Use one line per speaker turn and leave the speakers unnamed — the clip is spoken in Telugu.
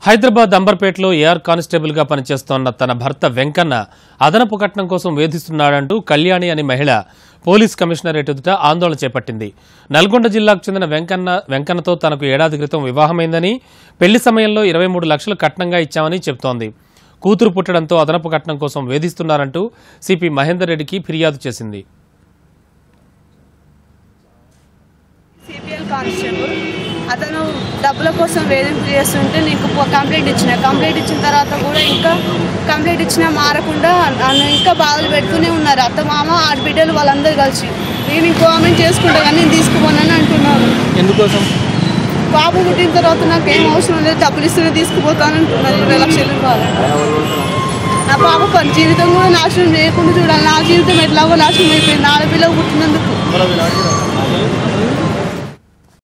హైదరాబాద్ అంబర్పేటలో ఏఆర్ కానిస్టేబుల్గా పనిచేస్తోన్న తన భర్త వెంకన్న అదనపు కట్నం కోసం వేధిస్తున్నాడంటూ కళ్యాణి అనే మహిళ పోలీస్ కమిషనరేట్ ఎదుట ఆందోళన చేపట్టింది నల్గొండ జిల్లాకు చెందిన వెంకన్న వెంకన్నతో తనకు ఏడాది క్రితం వివాహమైందని పెళ్లి సమయంలో ఇరవై మూడు లక్షలు కట్నంగా ఇచ్చామని చెబుతోంది కూతురు పుట్టడంతో అదనపు కట్నం కోసం వేధిస్తున్నారంటూ సిపి మహేందర్ రెడ్డికి ఫిర్యాదు చేసింది
సిపిఎల్ కానిస్టేబుల్ అతను డబ్బుల కోసం వేధింపు చేస్తుంటే నీకు పో- కంప్లైంట్ ఇచ్చిన కంప్లైంట్ ఇచ్చిన తర్వాత కూడా ఇంకా కంప్లైంట్ ఇచ్చినా మారకుండా నన్ను ఇంకా బాధలు పెడుతూనే ఉన్నారు అత్త మామ ఆడబిడ్డలు వాళ్ళందరూ కలిసి నేను ఇంకో ఆమెను చేసుకుంటా కానీ నేను తీసుకుపోనని అంటున్నాను
ఎందుకోసం
బాబు పుట్టిన తర్వాత నాకు ఏం అవసరం లేదు డబ్బులు ఇస్తూనే తీసుకుపోతాను అంటున్నారు ఇరవై లక్షలు ఇవ్వాలి నా పాప పని జీవితం కూడా నాశనం చేయకుండా చూడాలి నా జీవితం ఎట్లాగో నాశనం అయిపోయింది ఆడపిల్ల పుట్టినందుకు